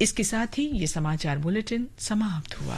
इसके साथ ही ये समाचार बुलेटिन समाप्त हुआ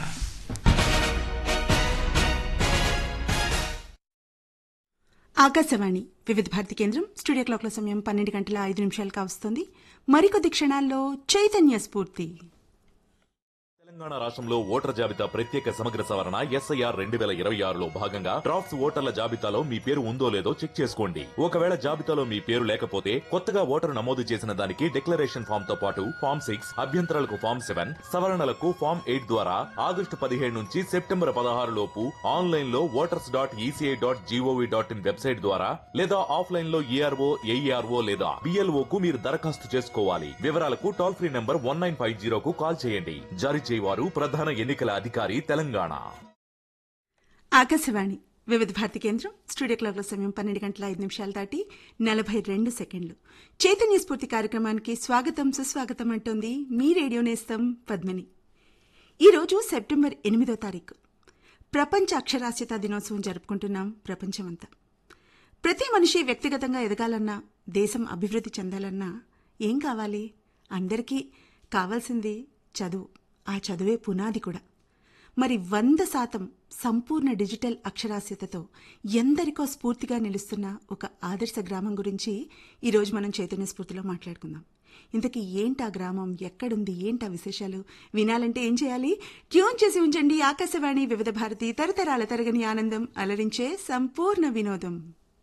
ఆకాశవాణి వివిధ భారతి కేంద్రం స్టూడియో క్లాక్ల సమయం పన్నెండు గంటల ఐదు నిమిషాలు కావస్తుంది మరికొద్ది క్షణాల్లో చైతన్య స్ఫూర్తి తెలంగాణ రాష్ట్రంలో ఓటర్ జాబితా ప్రత్యేక సమగ్ర సవరణ ఎస్ఐఆర్ రెండు వేల ఇరవై ఆరులో భాగంగా డ్రాఫ్ట్స్ ఓటర్ల జాబితాలో మీ పేరు ఉందో లేదో చెక్ చేసుకోండి ఒకవేళ జాబితాలో మీ పేరు లేకపోతే కొత్తగా ఓటరు నమోదు చేసిన దానికి డిక్లరేషన్ ఫామ్ తో పాటు ఫామ్ సిక్స్ అభ్యంతరాలకు ఫామ్ సెవెన్ సవరణలకు ఫామ్ ఎయిట్ ద్వారా ఆగస్టు పదిహేడు నుంచి సెప్టెంబర్ పదహారు లోపు ఆన్లైన్ లో voters dot ECI dot GOV dot in website ద్వారా లేదా ఆఫ్లైన్ లో ఏఆర్ఓ ఏఈఆర్ఓ లేదా బిఎల్ఓ కు మీరు దరఖాస్తు చేసుకోవాలి వివరాలకు toll free number one nine five జీరోకు కాల్ చేయండి జారీ చేయవారు ప్రధాన ఎన్నికల అధికారి తెలంగాణ ఆకాశవాణి వివిధ భారతి కేంద్రం స్టూడియో క్లాక్ల సమయం పన్నెండు గంటల ఐదు నిమిషాలు దాటి నలభై రెండు సెకండ్లు చైతన్య స్ఫూర్తి కార్యక్రమానికి స్వాగతం సుస్వాగతం అంటోంది మీ రేడియో నేస్తం పద్మిని ఈరోజు సెప్టెంబర్ ఎనిమిదో తారీఖు ప్రపంచ అక్షరాస్యత దినోత్సవం జరుపుకుంటున్నాం ప్రపంచమంతా ప్రతి మనిషి వ్యక్తిగతంగా ఎదగాలన్నా దేశం అభివృద్ధి చెందాలన్నా ఏం కావాలి అందరికీ కావాల్సింది చదువు ఆ చదువే పునాది కూడా మరి వంద శాతం సంపూర్ణ డిజిటల్ అక్షరాస్యతతో ఎందరికో స్ఫూర్తిగా నిలుస్తున్న ఒక ఆదర్శ గ్రామం గురించి ఈరోజు మనం చైతన్య స్ఫూర్తిలో మాట్లాడుకుందాం ఇంతకీ ఏంటా గ్రామం ఎక్కడుంది ఏంటా విశేషాలు వినాలంటే ఏం చేయాలి ట్యూన్ చేసి ఉంచండి ఆకాశవాణి వివిధ భారతి తరతరాల తరగని ఆనందం అలరించే సంపూర్ణ వినోదం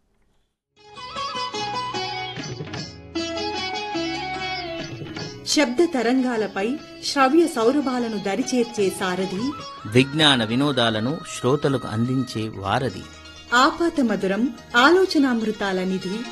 శబ్ద తరంగాలపై శ్రవ్య సౌరభాలను దరిచేర్చే సారథి విజ్ఞాన వినోదాలను శ్రోతలకు అందించే వారధి ఆపాత మధురం ఆలోచనామృతాల నిధి